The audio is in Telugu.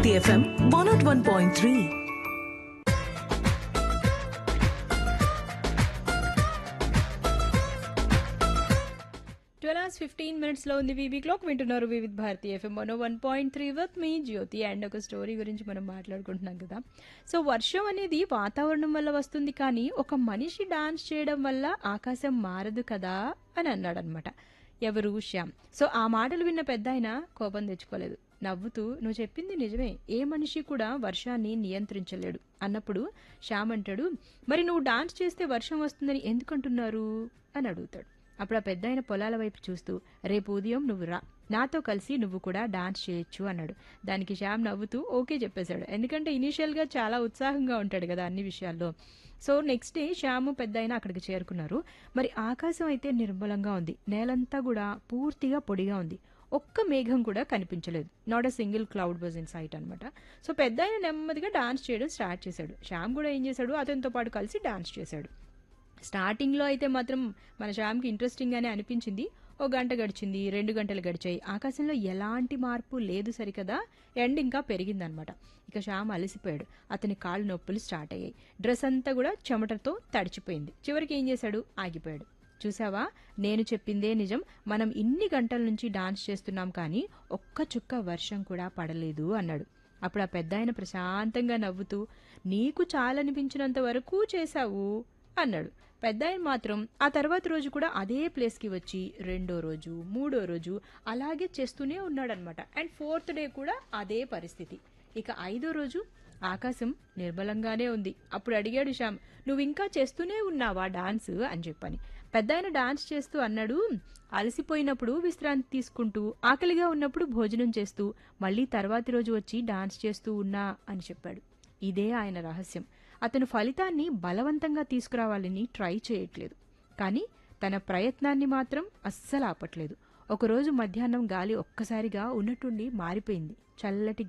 Bharati FM one not one point three twelve hours fifteen మినిట్స్లో ఉంది వీవీ క్లాక్ వింటున్నారు Vividh Bharati FM one one point three with మీ జ్యోతి అండ్ ఒక స్టోరీ గురించి మనం మాట్లాడుకుంటున్నాం కదా సో వర్షం అనేది వాతావరణం వల్ల వస్తుంది కానీ ఒక మనిషి డాన్స్ చేయడం వల్ల ఆకాశం మారదు కదా అని అన్నాడు అనమాట ఎవరు శ్యామ్ సో ఆ మాటలు విన్న పెద్ద ఆయన కోపం తెచ్చుకోలేదు నవ్వుతూ నువ్వు చెప్పింది నిజమే ఏ మనిషి కూడా వర్షాన్ని నియంత్రించలేడు అన్నప్పుడు శ్యామ్ అంటాడు మరి నువ్వు డాన్స్ చేస్తే వర్షం వస్తుందని ఎందుకంటున్నారు అని అడుగుతాడు అప్పుడు ఆ పెద్ద ఆయన పొలాల వైపు చూస్తూ రేపు ఉదయం నువ్వు రా నాతో కలిసి నువ్వు కూడా డాన్స్ చేయొచ్చు అన్నాడు దానికి శ్యామ్ నవ్వుతూ ఓకే చెప్పేశాడు ఎందుకంటే ఇనీషియల్గా చాలా ఉత్సాహంగా ఉంటాడు కదా అన్ని విషయాల్లో సో నెక్స్ట్ డే శ్యాము పెద్ద ఆయన అక్కడికి చేరుకున్నారు మరి ఆకాశం అయితే నిర్మలంగా ఉంది నేలంతా కూడా పూర్తిగా పొడిగా ఉంది ఒక్క మేఘం కూడా కనిపించలేదు not a single cloud was in sight అనమాట సో పెద్ద ఆయన నెమ్మదిగా డాన్స్ చేయడం స్టార్ట్ చేశాడు శ్యామ్ కూడా ఏం చేశాడు అతనితో పాటు కలిసి డాన్స్ చేశాడు స్టార్టింగ్లో అయితే మాత్రం మన శ్యామ్కి ఇంట్రెస్టింగ్గానే అనిపించింది ఓ గంట గడిచింది రెండు గంటలు గడిచాయి ఆకాశంలో ఎలాంటి మార్పు లేదు సరికదా ఎండ్ ఇంకా పెరిగిందనమాట ఇక శ్యామ్ అలసిపోయాడు అతని కాళ్ళు నొప్పులు స్టార్ట్ అయ్యాయి డ్రెస్ అంతా కూడా చెమటతో తడిచిపోయింది చివరికి ఏం చేశాడు ఆగిపోయాడు చూసావా నేను చెప్పిందే నిజం మనం ఇన్ని గంటల నుంచి డాన్స్ చేస్తున్నాం కానీ ఒక్క చుక్క వర్షం కూడా పడలేదు అన్నాడు అప్పుడు ఆ పెద్ద ఆయన ప్రశాంతంగా నవ్వుతూ నీకు చాలనిపించినంత వరకు చేశావు అన్నాడు పెద్ద ఆయన మాత్రం ఆ తర్వాత రోజు కూడా అదే ప్లేస్కి వచ్చి రెండో రోజు మూడో రోజు అలాగే చేస్తూనే ఉన్నాడనమాట అండ్ ఫోర్త్ డే కూడా అదే పరిస్థితి ఇక ఐదో రోజు ఆకాశం నిర్మలంగానే ఉంది అప్పుడు అడిగాడు శ్యామ్ నువ్వు ఇంకా చేస్తూనే ఉన్నావా డాన్స్ అని చెప్పని పెద్ద ఆయన డాన్స్ చేస్తూ అన్నాడు అలసిపోయినప్పుడు విశ్రాంతి తీసుకుంటూ ఆకలిగా ఉన్నప్పుడు భోజనం చేస్తూ మళ్ళీ తర్వాతి రోజు వచ్చి డాన్స్ చేస్తూ ఉన్నా అని చెప్పాడు ఇదే ఆయన రహస్యం అతను ఫలితాన్ని బలవంతంగా తీసుకురావాలని ట్రై చేయట్లేదు కానీ తన ప్రయత్నాన్ని మాత్రం అస్సలు ఆపట్లేదు ఒకరోజు మధ్యాహ్నం గాలి ఒక్కసారిగా ఉన్నట్టుండి మారిపోయింది చల్లటి